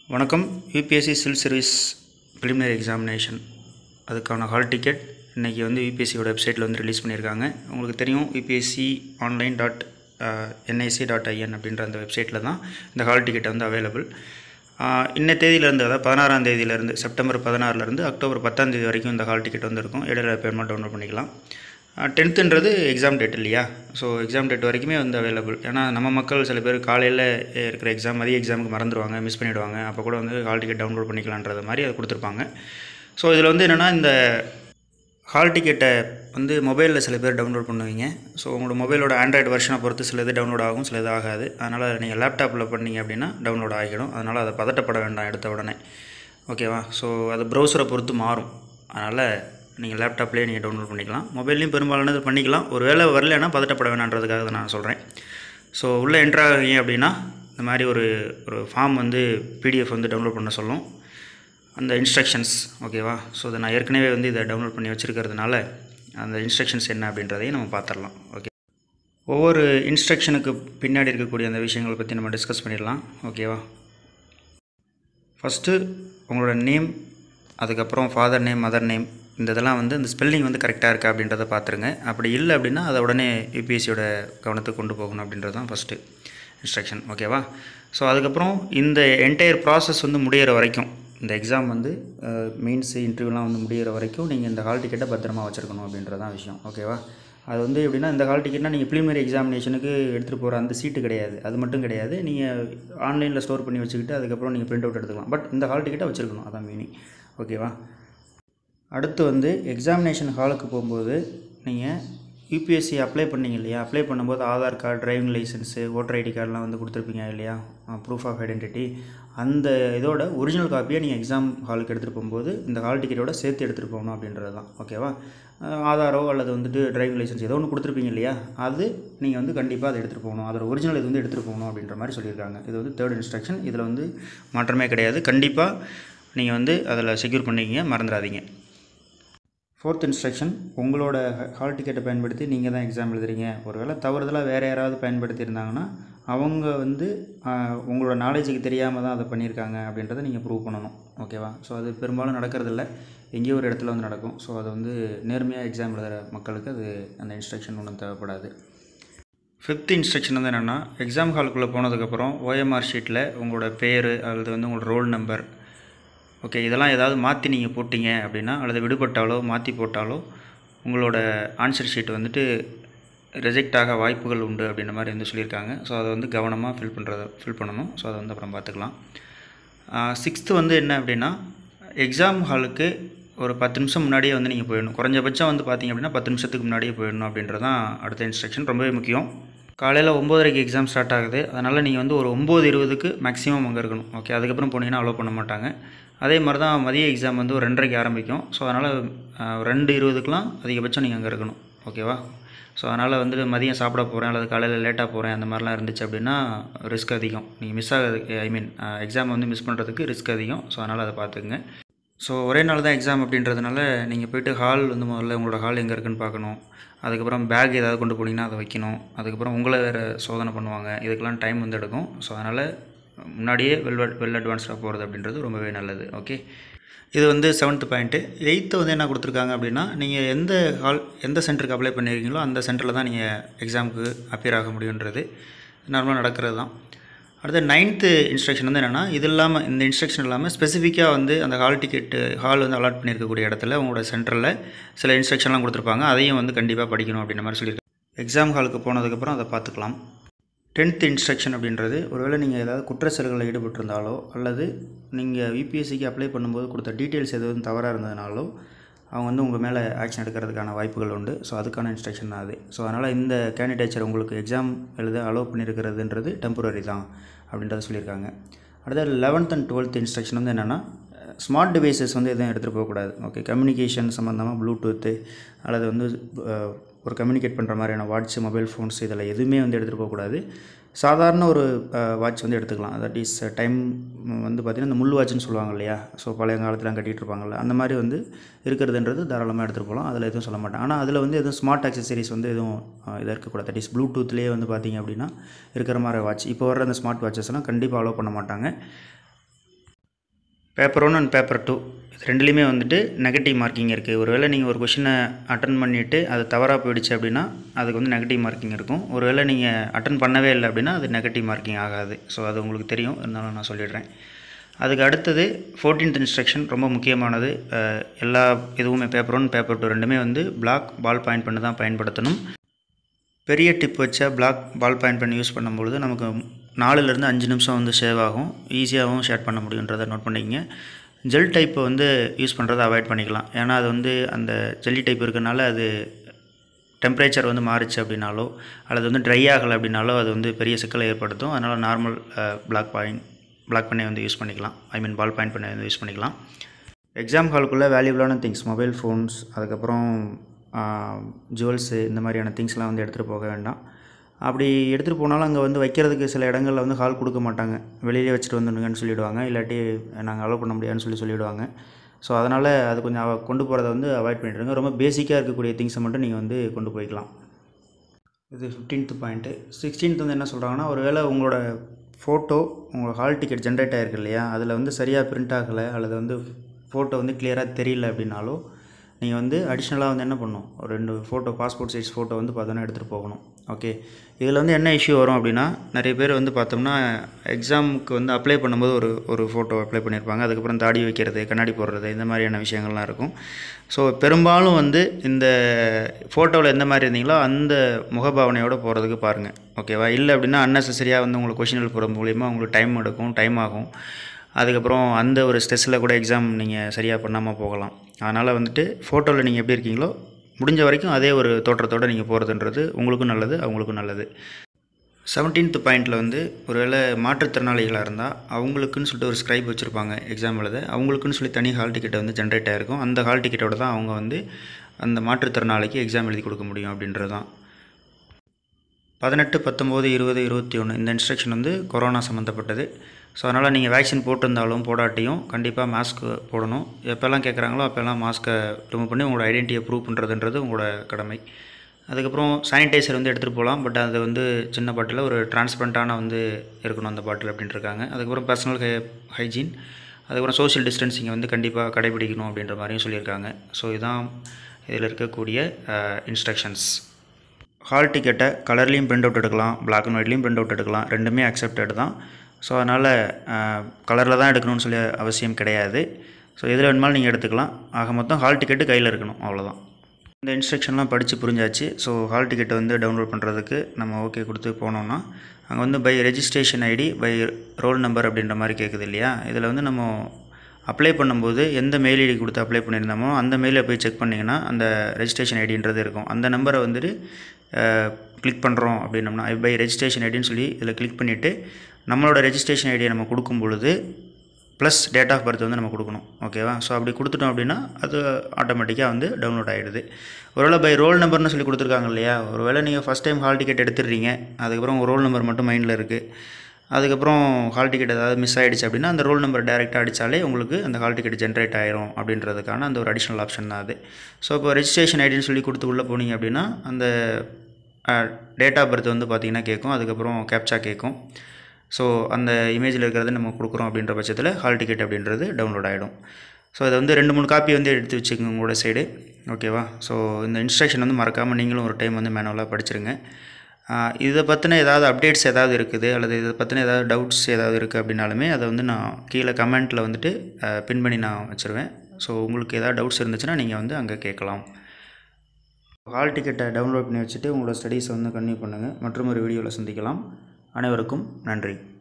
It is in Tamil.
வணக்கம் UPSC civil service preliminary examination அதுக்கான ஹால் டிக்கெட் இன்றைக்கி வந்து யூபிஎஸ்சியோட வெப்சைட்டில் வந்து ரிலீஸ் பண்ணியிருக்காங்க உங்களுக்கு தெரியும் UPSC online dot NIC dot IN அப்படின்ற அந்த வெப்சைட்டில் தான் இந்த ஹால் டிக்கெட் வந்து அவைலபிள் இன்ன தேதியிலேருந்து அதாவது பதினாறாம் தேதியிலேருந்து செப்டம்பர் பதினாறுலேருந்து அக்டோபர் பத்தாம் தேதி வரைக்கும் இந்த ஹால் டிக்கெட் வந்து இருக்கும் இடையில பேமெண்ட் டவுன்லோட் பண்ணிக்கலாம் டென்த்துன்றது எக்ஸாம் டேட் இல்லையா ஸோ எக்ஸாம் டேட் வரைக்குமே வந்து அவைலபிள் ஏன்னா நம்ம மக்கள் சில பேர் காலையில் இருக்கிற எக்ஸாம் மதிய எக்ஸாமுக்கு மறந்துடுவாங்க மிஸ் பண்ணிவிடுவாங்க அப்போ கூட வந்து ஹால் டிக்கெட் டவுன்லோட் பண்ணிக்கலான்றது மாதிரி அதை கொடுத்துருப்பாங்க ஸோ இதில் வந்து என்னென்னா இந்த ஹால் டிக்கெட்டை வந்து மொபைலில் சில பேர் டவுன்லோட் பண்ணுவீங்க ஸோ உங்களோட மொபைலோட ஆண்ட்ராய்டு வெர்ஷனை பொறுத்து சில இது டவுன்லோட் ஆகும் சில இது ஆகாது அதனால் நீங்கள் லேப்டாப்பில் பண்ணீங்க அப்படின்னா டவுன்லோட் ஆகிடும் அதனால் அதை பதட்டப்பட வேண்டாம் எடுத்த உடனே ஓகேவா ஸோ அது ப்ரௌசரை பொறுத்து மாறும் அதனால் நீங்கள் லேப்டாப்லேயே நீங்கள் டவுன்லோட் பண்ணிக்கலாம் மொபைல்லையும் பெரும்பாலானது பண்ணிக்கலாம் ஒரு வேளை வரலைன்னா பதட்டப்பட வேணான்றதுக்காக தான் நான் சொல்கிறேன் ஸோ உள்ளே என்ட்ரு ஆகிறீங்க அப்படின்னா இந்த மாதிரி ஒரு ஒரு ஃபார்ம் வந்து பிடிஎஃப் வந்து டவுன்லோட் பண்ண சொல்லும் அந்த இன்ஸ்ட்ரக்ஷன்ஸ் ஓகேவா ஸோ இதை நான் ஏற்கனவே வந்து இதை டவுன்லோட் பண்ணி வச்சுருக்கிறதுனால அந்த இன்ஸ்ட்ரக்ஷன்ஸ் என்ன அப்படின்றதையும் நம்ம பார்த்துடலாம் ஓகே ஒவ்வொரு இன்ஸ்ட்ரக்ஷனுக்கு பின்னாடி இருக்கக்கூடிய அந்த விஷயங்களை பற்றி நம்ம டிஸ்கஸ் பண்ணிடலாம் ஓகேவா ஃபஸ்ட்டு உங்களோட நேம் அதுக்கப்புறம் ஃபாதர் நேம் மதர் நேம் இந்த இதெல்லாம் வந்து இந்த ஸ்பெல்லிங் வந்து கரெக்டாக இருக்கா அப்படின்றத பார்த்துருங்க அப்படி இல்லை அப்படின்னா அதை உடனே யூபிஎஸ்சியோட கவனத்துக்கு கொண்டு போகணும் அப்படின்றது தான் ஃபஸ்ட்டு இன்ஸ்ட்ரக்ஷன் ஓகேவா ஸோ அதுக்கப்புறம் இந்த என்டையர் ப்ராசஸ் வந்து முடியிற வரைக்கும் இந்த எக்ஸாம் வந்து மெயின்ஸ் இன்டர்வியூலாம் வந்து முடியிற வரைக்கும் நீங்கள் இந்த ஹால் டிக்கெட்டை பத்திரமா வச்சுருக்கணும் அப்படின்றது தான் விஷயம் ஓகேவா அது வந்து எப்படின்னா இந்த ஹால் டிக்கெட்னா நீங்கள் ப்ரீமியரி எக்ஸாமினேஷனுக்கு எடுத்துகிட்டு போகிற அந்த சீட்டு கிடையாது அது மட்டும் கிடையாது நீங்கள் ஆன்லைனில் ஸ்டோர் பண்ணி வச்சுக்கிட்டு அதுக்கப்புறம் நீங்கள் பிரிண்ட் அவுட் எடுத்துக்கலாம் பட் இந்த ஹால் டிக்கெட்டை வச்சுருக்கணும் அதான் மீனிங் ஓகேவா அடுத்து வந்து எக்ஸாமினேஷன் ஹாலுக்கு போகும்போது நீங்கள் யூபிஎஸ்சி அப்ளை பண்ணீங்க இல்லையா அப்ளை பண்ணும்போது Aadhaar card driving licence voter ID கார்டெலாம் வந்து கொடுத்துருப்பீங்க இல்லையா ப்ரூஃப் ஆஃப் ஐடென்டிட்டி அந்த இதோட ஒரிஜினல் காப்பியை நீங்கள் எக்ஸாம் ஹாலுக்கு எடுத்துகிட்டு போகும்போது இந்த ஹால் டிக்கெட்டோட சேர்த்து எடுத்துகிட்டு போகணும் அப்படின்றது தான் ஓகேவா ஆதாரோ அல்லது வந்துட்டு டிரைவிங் லைசன்ஸ் ஏதோ ஒன்று கொடுத்துருப்பீங்க இல்லையா அது நீங்கள் வந்து கண்டிப்பாக அதை எடுத்துகிட்டு போகணும் அதோட ஒரிஜினல் இது வந்து எடுத்துகிட்டு போகணும் அப்படின்ற மாதிரி சொல்லியிருக்காங்க இது வந்து தேர்ட் இன்ஸ்ட்ரக்ஷன் இதில் வந்து மாற்றமே கிடையாது கண்டிப்பாக நீங்கள் வந்து அதில் செக்யூர் பண்ணிக்கிங்க மறந்துடாதீங்க ஃபோர்த் இன்ஸ்ட்ரக்ஷன் உங்களோட ஹால் டிக்கெட்டை பயன்படுத்தி நீங்கள் தான் எக்ஸாம் எழுதுறீங்க ஒருவேளை தவறுதலாக வேறு யாராவது பயன்படுத்தியிருந்தாங்கன்னா அவங்க வந்து உங்களோட நாலேஜுக்கு தெரியாமல் தான் அதை பண்ணியிருக்காங்க அப்படின்றத நீங்கள் ப்ரூவ் பண்ணணும் ஓகேவா ஸோ அது பெரும்பாலும் நடக்கிறதில்ல எங்கேயோ ஒரு இடத்துல வந்து நடக்கும் ஸோ அது வந்து நேர்மையாக எக்ஸாம் எழுதுகிற மக்களுக்கு அது அந்த இன்ஸ்ட்ரக்ஷன் ஒன்றும் தேவைப்படாது ஃபிஃப்த் இன்ஸ்ட்ரக்ஷன் வந்து என்னென்னா எக்ஸாம் ஹாலுக்குள்ளே போனதுக்கப்புறம் ஓஎம்ஆர் ஷீட்டில் உங்களோட பேர் அல்லது வந்து உங்களோட ரோல் நம்பர் ஓகே இதெல்லாம் ஏதாவது மாற்றி நீங்கள் போட்டிங்க அப்படின்னா அல்லது விடுபட்டாலோ மாற்றி போட்டாலோ உங்களோட ஆன்சர் ஷீட் வந்துட்டு ரிஜெக்ட் ஆக வாய்ப்புகள் உண்டு அப்படின்ற மாதிரி வந்து சொல்லியிருக்காங்க ஸோ அதை வந்து கவனமாக ஃபில் பண்ணுறத ஃபில் பண்ணணும் ஸோ அதை வந்து அப்புறம் பார்த்துக்கலாம் சிக்ஸ்த்து வந்து என்ன அப்படின்னா எக்ஸாம் ஹாலுக்கு ஒரு பத்து நிமிஷம் முன்னாடியே வந்து நீங்கள் போயிடணும் குறைஞ்சபட்சம் வந்து பார்த்தீங்க அப்படின்னா பத்து நிமிஷத்துக்கு முன்னாடியே போயிடணும் அப்படின்றது தான் அடுத்த இன்ஸ்ட்ரக்ஷன் ரொம்பவே முக்கியம் காலையில் ஒம்போதரைக்கு எக்ஸாம் ஸ்டார்ட் ஆகுது அதனால் நீங்கள் வந்து ஒரு ஒம்பது இருபதுக்கு மேக்ஸிமம் அங்கே இருக்கணும் ஓகே அதுக்கப்புறம் போனீங்கன்னா அலோவ் பண்ண மாட்டாங்க அதே மாதிரி தான் மதிய எக்ஸாம் வந்து ஒரு ரெண்டரைக்கு ஆரம்பிக்கும் ஸோ அதனால் ரெண்டு இருபதுக்கெலாம் அதிகபட்சம் நீங்கள் அங்கே இருக்கணும் ஓகேவா ஸோ அதனால் வந்துட்டு மதியம் சாப்பிட போகிறேன் அல்லது காலையில் லேட்டாக போகிறேன் அந்த மாதிரிலாம் இருந்துச்சு அப்படின்னா ரிஸ்க் அதிகம் நீங்கள் மிஸ் ஆகுது ஐ மீன் எக்ஸாம் வந்து மிஸ் பண்ணுறதுக்கு ரிஸ்க் அதிகம் ஸோ அதனால் அதை பார்த்துக்குங்க ஸோ ஒரே நாள் தான் எக்ஸாம் அப்படின்றதுனால நீங்கள் போய்ட்டு ஹால் வந்து முதல்ல உங்களோட ஹால் எங்கே இருக்குன்னு பார்க்கணும் அதுக்கப்புறம் பேக் ஏதாவது கொண்டு போனீங்கன்னா அதை வைக்கணும் அதுக்கப்புறம் உங்களை வேறு சோதனை பண்ணுவாங்க இதுக்கெல்லாம் டைம் வந்து எடுக்கும் ஸோ அதனால் முன்னாடியே வெல் வெல் அட்வான்ஸ்டாக போகிறது அப்படின்றது ரொம்பவே நல்லது ஓகே இது வந்து செவன்த்து பாயிண்ட்டு எயித்து வந்து என்ன கொடுத்துருக்காங்க அப்படின்னா நீங்கள் எந்த ஹால் எந்த சென்டருக்கு அப்ளை பண்ணியிருக்கீங்களோ அந்த சென்டரில் தான் நீங்கள் எக்ஸாமுக்கு அப்பியர் ஆக முடியுன்றது நார்மலாக நடக்கிறது தான் அடுத்து நைன்த்து இன்ஸ்ட்ரக்ஷன் வந்து என்னென்னா இது இல்லாமல் இந்த இன்ஸ்ட்ரக்ஷன் இல்லாமல் ஸ்பெசிஃபிக்காக வந்து அந்த ஹால் டிக்கெட்டு ஹால் வந்து அலாட் பண்ணியிருக்கக்கூடிய இடத்துல உங்களோட சென்டரில் சில இன்ஸ்ட்ரக்ஷன்லாம் கொடுத்துருப்பாங்க அதையும் வந்து கண்டிப்பாக படிக்கணும் அப்படின்ற மாதிரி சொல்லியிருக்காங்க எக்ஸாம் ஹாலுக்கு போனதுக்கப்புறம் அதை பார்த்துக்கலாம் டென்த் இன்ஸ்ட்ரக்ஷன் அப்படின்றது ஒருவேளை நீங்கள் ஏதாவது குற்ற செயல்களில் ஈடுபட்டிருந்தாலோ அல்லது நீங்கள் யூபிஎஸ்சிக்கு அப்ளை பண்ணும்போது கொடுத்த டீட்டெயில்ஸ் எதுவும் தவறாக இருந்ததுனாலோ அவங்க வந்து உங்கள் மேலே ஆக்ஷன் எடுக்கிறதுக்கான வாய்ப்புகள் உண்டு ஸோ அதுக்கான இன்ஸ்ட்ரக்ஷன் தான் அது ஸோ அதனால் இந்த கேண்டிடேச்சர் உங்களுக்கு எக்ஸாம் எழுத அலோவ் பண்ணியிருக்கிறதுன்றது டெம்பரரி தான் அப்படின்றத சொல்லியிருக்காங்க அடுத்த லெவன்த் அண்ட் டுவெல்த் இன்ஸ்ட்ரக்ஷன் வந்து என்னென்னா ஸ்மார்ட் டிவைசஸ் வந்து எதுவும் எடுத்துகிட்டு போகக்கூடாது ஓகே கம்யூனிகேஷன் சம்மந்தமாக ப்ளூடூத்து அல்லது வந்து ஒரு கம்யூனிகேட் பண்ணுற மாதிரியான வாட்ச் மொபைல் ஃபோன்ஸ் இதில் எதுவுமே வந்து எடுத்துகிட்டு போகக்கூடாது சாதாரண ஒரு வாட்ச் வந்து எடுத்துக்கலாம் தட் இஸ் டைம் வந்து பார்த்திங்கன்னா இந்த முள் வாட்ச்னு சொல்லுவாங்க இல்லையா ஸோ பழைய காலத்தில் கட்டிகிட்டு இருப்பாங்கள்ல அந்த மாதிரி வந்து இருக்கிறதுன்றது தாராளமாக எடுத்துகிட்டு போகலாம் அதில் எதுவும் சொல்ல மாட்டேன் ஆனால் அதில் வந்து எதுவும் ஸ்மார்ட் ஆக்சசரிஸ் வந்து எதுவும் இதாக இருக்கக்கூடாது தட் இஸ் ப்ளூடூத்லேயே வந்து பார்த்திங்க அப்படின்னா இருக்கிற மாதிரி வாட்ச் இப்போ வர அந்த ஸ்மார்ட் வாட்சஸ்லாம் கண்டிப்பாக அலோவ் பண்ண மாட்டாங்க paper one and paper two இது ரெண்டுலேயுமே வந்துட்டு நெகட்டிவ் மார்க்கிங் இருக்குது ஒருவேளை நீங்கள் ஒரு கொஷினை அட்டன் பண்ணிவிட்டு அது தவறாக போயிடுச்சு அப்படின்னா அதுக்கு வந்து நெகட்டிவ் மார்க்கிங் இருக்கும் ஒருவேளை நீங்கள் அட்டன் பண்ணவே இல்லை அப்படின்னா அது நெகட்டிவ் மார்க்கிங் ஆகாது ஸோ அது உங்களுக்கு தெரியும் இருந்தாலும் நான் சொல்லிடுறேன் அதுக்கு அடுத்தது ஃபோர்டீன்த் இன்ஸ்ட்ரக்ஷன் ரொம்ப முக்கியமானது அஹ், எல்லா இதுவுமே பேப்பர் ஒன் பேப்பர் டூ ரெண்டுமே வந்து பிளாக் பால் பாயிண்ட் பண்ணி தான் பயன்படுத்தணும் பெரிய டிப் வச்சா பிளாக் பால் பாயிண்ட் பண்ணி யூஸ் பண்ணும்பொழுது நமக்கு நாலுலேருந்து அஞ்சு நிமிஷம் வந்து சேவ் ஆகும் ஈஸியாகவும் ஷேர் பண்ண முடியுன்றதை நோட் பண்ணிக்கங்க ஜெல் டைப்பை வந்து யூஸ் பண்ணுறதை அவாய்ட் பண்ணிக்கலாம் ஏன்னா அது வந்து அந்த ஜெல்லி டைப் இருக்கனால அது டெம்பரேச்சர் வந்து மாறிச்சு அப்படின்னாலோ அல்லது வந்து ட்ரை ஆகலை அப்படின்னாலோ அது வந்து பெரிய சிக்கலை ஏற்படுத்தும் அதனால் நார்மல் பிளாக் பாயிண்ட் பிளாக் பண்ணி வந்து யூஸ் பண்ணிக்கலாம் ஐ மீன் பால் பாயிண்ட் பண்ணி வந்து யூஸ் பண்ணிக்கலாம் எக்ஸாம் ஹாலுக்குள்ளே வேல்யூபிளான திங்ஸ் மொபைல் ஃபோன்ஸ் அதுக்கப்புறம் ஜுவல்ஸு இந்த மாதிரியான திங்ஸ்லாம் வந்து எடுத்துகிட்டு போக வேண்டாம் அப்படி எடுத்துகிட்டு போனாலும் அங்கே வந்து வைக்கிறதுக்கு சில இடங்களில் வந்து ஹால் கொடுக்க மாட்டாங்க வெளியிலே வச்சுட்டு வந்துடுங்கன்னு சொல்லிவிடுவாங்க இல்லாட்டி நாங்கள் அலோவ் பண்ண முடியாதுன்னு சொல்லி சொல்லிவிடுவாங்க ஸோ அதனால் அது கொஞ்சம் அவ- கொண்டு போகிறத வந்து அவாய்ட் பண்ணிடுங்க ரொம்ப பேசிக்காக இருக்கக்கூடிய திங்ஸை மட்டும் நீங்கள் வந்து கொண்டு போய்க்கலாம் இது ஃபிஃப்டீன்த் பாயிண்ட்டு சிக்ஸ்டீன்த் வந்து என்ன சொல்கிறாங்கன்னா ஒருவேளை உங்களோட ஃபோட்டோ உங்கள் ஹால் டிக்கெட் ஜென்ரேட் ஆகிருக்கு இல்லையா அதில் வந்து சரியாக பிரிண்ட் ஆகலை அல்லது வந்து ஃபோட்டோ வந்து கிளியராக தெரியல அப்படின்னாலோ நீங்கள் வந்து அடிஷ்னலாக வந்து என்ன பண்ணணும் ஒரு ரெண்டு ஃபோட்டோ பாஸ்போர்ட் சைஸ் ஃபோட்டோ வந்து பார்த்தோன்னா எடுத்துகிட்டு போகணும் ஓகே இதில் வந்து என்ன இஷ்யூ வரும் அப்படின்னா நிறைய பேர் வந்து பார்த்தோம்னா எக்ஸாமுக்கு வந்து அப்ளை பண்ணும்போது ஒரு ஒரு ஃபோட்டோ அப்ளை பண்ணியிருப்பாங்க அதுக்கப்புறம் தாடி வைக்கிறது கண்ணாடி போடுறது இந்த மாதிரியான விஷயங்கள்லாம் இருக்கும் ஸோ பெரும்பாலும் வந்து இந்த ஃபோட்டோவில் எந்த மாதிரி இருந்தீங்களோ அந்த முகபாவனையோடு போகிறதுக்கு பாருங்கள் ஓகேவா இல்லை அப்படின்னா அன்னெசரியாக வந்து உங்களுக்கு கொஷின் போகிற மூலிமா உங்களுக்கு டைம் எடுக்கும் டைம் ஆகும் அதுக்கப்புறம் அந்த ஒரு ஸ்ட்ரெஸ்ஸில் கூட எக்ஸாம் நீங்கள் சரியாக பண்ணாமல் போகலாம் அதனால் வந்துட்டு ஃபோட்டோவில் நீங்கள் எப்படி இருக்கீங்களோ முடிஞ்ச வரைக்கும் அதே ஒரு தோற்றத்தோடு நீங்கள் போகிறதுன்றது உங்களுக்கும் நல்லது அவங்களுக்கும் நல்லது செவன்டீன்த் பாயிண்டில் வந்து ஒருவேளை மாற்றுத்திறனாளிகளாக இருந்தால் அவங்களுக்குன்னு சொல்லிட்டு ஒரு ஸ்க்ரைப் வச்சுருப்பாங்க எக்ஸாம் எழுத அவங்களுக்குன்னு சொல்லி தனி ஹால் டிக்கெட் வந்து ஜென்ரேட் ஆகிருக்கும் அந்த ஹால் டிக்கெட்டோட தான் அவங்க வந்து அந்த மாற்றுத்திறனாளிக்கு எக்ஸாம் எழுதி கொடுக்க முடியும் அப்படின்றது தான் பதினெட்டு பத்தொம்போது இருபது இருபத்தி ஒன்று இந்த இன்ஸ்ட்ரக்ஷன் வந்து கொரோனா சம்மந்தப்பட்டது ஸோ அதனால் நீங்கள் வேக்சின் போட்டிருந்தாலும் போடாட்டியும் கண்டிப்பாக மாஸ்க் போடணும் எப்போல்லாம் கேட்குறாங்களோ அப்போல்லாம் மாஸ்க்கை ரிமூவ் பண்ணி உங்களோட ஐடென்டிட்டியை ப்ரூவ் பண்ணுறதுன்றது உங்களோட கடமை அதுக்கப்புறம் சானிடைசர் வந்து எடுத்துகிட்டு போகலாம் பட் அது வந்து சின்ன பாட்டில் ஒரு டிரான்ஸ்பரண்ட்டான வந்து இருக்கணும் அந்த பாட்டில் அப்படின்ட்டு இருக்காங்க அதுக்கப்புறம் பர்சனல் ஹை ஹைஜீன் அதுக்கப்புறம் சோஷியல் டிஸ்டன்சிங்கை வந்து கண்டிப்பாக கடைபிடிக்கணும் அப்படின்ற மாதிரியும் சொல்லியிருக்காங்க ஸோ இதுதான் இதில் இருக்கக்கூடிய இன்ஸ்ட்ரக்ஷன்ஸ் ஹால் டிக்கெட்டை கலர்லேயும் பிரிண்ட் அவுட் எடுக்கலாம் பிளாக் அண்ட் ஒயிட்லேயும் பிரிண்ட் அவுட் எடுக்கலாம் ரெண்டுமே அக்செப்டட் தான் ஸோ அதனால் கலரில் தான் எடுக்கணும்னு சொல்லி அவசியம் கிடையாது ஸோ எதில் வேணுமாலும் நீங்கள் எடுத்துக்கலாம் ஆக மொத்தம் ஹால் டிக்கெட்டு கையில் இருக்கணும் அவ்வளோதான் இந்த இன்ஸ்ட்ரக்ஷன்லாம் படித்து புரிஞ்சாச்சு ஸோ ஹால் டிக்கெட்டை வந்து டவுன்லோட் பண்ணுறதுக்கு நம்ம ஓகே கொடுத்து போனோம்னா அங்கே வந்து by registration ID by roll number அப்படின்ற மாதிரி கேட்குது இல்லையா இதில் வந்து நம்ம அப்ளை பண்ணும்போது எந்த மெயில் ஐடி கொடுத்து அப்ளை பண்ணியிருந்தோமோ அந்த மெயிலில் போய் செக் பண்ணிங்கன்னா அந்த ரெஜிஸ்ட்ரேஷன் ஐடின்றது இருக்கும் அந்த நம்பரை வந்துட்டு கிளிக் பண்ணுறோம் அப்படின்னம்னா பை ரெஜிஸ்ட்ரேஷன் ஐடின்னு சொல்லி இதில் கிளிக் பண்ணிவிட்டு நம்மளோட ரெஜிஸ்ட்ரேஷன் ஐடியை நம்ம கொடுக்கும் பொழுது ப்ளஸ் டேட் ஆஃப் பர்த் வந்து நம்ம கொடுக்கணும் ஓகேவா ஸோ அப்படி கொடுத்துட்டோம் அப்படின்னா அது ஆட்டோமேட்டிக்காக வந்து டவுன்லோட் ஆகிடுது ஒருவேளை பை ரோல் நம்பர்னு சொல்லி கொடுத்துருக்காங்க இல்லையா ஒருவேளை நீங்கள் ஃபஸ்ட் டைம் ஹால் டிக்கெட் எடுத்துடுறீங்க அதுக்கப்புறம் உங்கள் ரோல் நம்பர் மட்டும் மைண்டில் இருக்குது அதுக்கப்புறம் ஹால் டிக்கெட் ஏதாவது மிஸ் ஆகிடுச்சு அப்படின்னா அந்த ரோல் நம்பர் டேரெக்டாக அடித்தாலே உங்களுக்கு அந்த ஹால் டிக்கெட் ஜென்ரேட் ஆயிரும் அப்படின்றதுக்கான அந்த ஒரு அடிஷ்னல் ஆப்ஷன் தான் அது ஸோ இப்போ ரெஜிஸ்ட்ரேஷன் ஐடின்னு சொல்லி கொடுத்து உள்ளே போனீங்க அப்படின்னா அந்த டேட் ஆஃப் பர்த் வந்து பார்த்திங்கன்னா கேட்கும் அதுக்கப்புறம் கேப்சா கேட்கும் ஸோ அந்த இமேஜில் இருக்கிறத நம்ம கொடுக்குறோம் அப்படின்ற பட்சத்தில் ஹால் டிக்கெட் அப்படின்றது டவுன்லோட் ஆகிடும் ஸோ இதை வந்து ரெண்டு மூணு காப்பி வந்து எடுத்து வச்சுக்கோங்க உங்களோட சைடு ஓகேவா ஸோ இந்த இன்ஸ்ட்ரக்ஷன் வந்து மறக்காமல் நீங்களும் ஒரு டைம் வந்து மேனுவலாக படிச்சிருங்க ஆஹ் இதை பற்றின ஏதாவது அப்டேட்ஸ் ஏதாவது இருக்குது அல்லது இதை பற்றின ஏதாவது டவுட்ஸ் ஏதாவது இருக்குது அப்படின்னாலுமே அதை வந்து நான் கீழே கமெண்ட்டில் வந்துட்டு பின் பண்ணி நான் வச்சுருவேன் ஸோ உங்களுக்கு ஏதாவது டவுட்ஸ் இருந்துச்சுன்னா நீங்கள் வந்து அங்கே கேட்கலாம் ஹால் டிக்கெட்டை டவுன்லோட் பண்ணி வச்சுட்டு உங்களோட ஸ்டடீஸை வந்து கன்டினியூ பண்ணுங்கள் மற்றும் ஒரு வீடியோவில் சந்திக்கலாம் அனைவருக்கும் நன்றி